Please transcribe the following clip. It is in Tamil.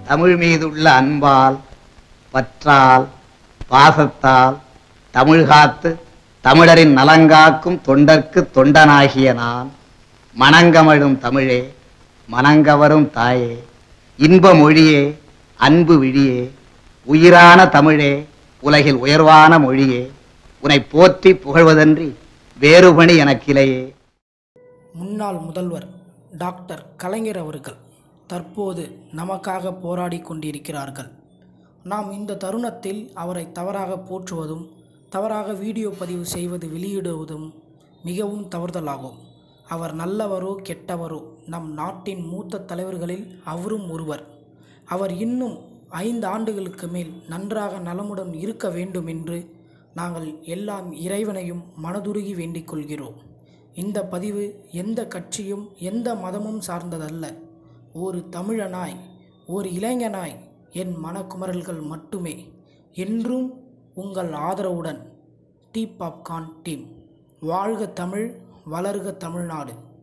தமிழ் மீதுள்ள அன்பால் பற்றால் பாசத்தால் தமிழ் காத்து தமிழரின் நலங்காக்கும் தொண்டர்க்கு தொண்டனாகிய நான் மணங்கமழும் தமிழே மணங்கவரும் தாயே இன்ப மொழியே அன்பு விழியே உயிரான தமிழே உலகில் உயர்வான மொழியே உன்னை போற்றி புகழ்வதன்றி வேறுபணி எனக்கிலையே முன்னாள் முதல்வர் டாக்டர் கலைஞர் அவர்கள் தற்போது நமக்காக போராடி கொண்டிருக்கிறார்கள் நாம் இந்த தருணத்தில் அவரை தவறாக போற்றுவதும் தவறாக வீடியோ பதிவு செய்வது வெளியிடுவதும் மிகவும் தவறுதலாகும் அவர் நல்லவரோ கெட்டவரோ நம் நாட்டின் மூத்த தலைவர்களில் அவரும் ஒருவர் அவர் இன்னும் ஐந்து ஆண்டுகளுக்கு மேல் நன்றாக நலமுடன் இருக்க வேண்டும் என்று நாங்கள் எல்லாம் இறைவனையும் மனதுருகி வேண்டிக் கொள்கிறோம் இந்த பதிவு எந்த கட்சியும் எந்த மதமும் சார்ந்ததல்ல ஒரு தமிழனாய் ஒரு இளைஞனாய் என் மனக்குமரல்கள் மட்டுமே என்றும் உங்கள் ஆதரவுடன் டி பாப்கார்ன் டீம் வாழ்க தமிழ் வளர்க தமிழ்நாடு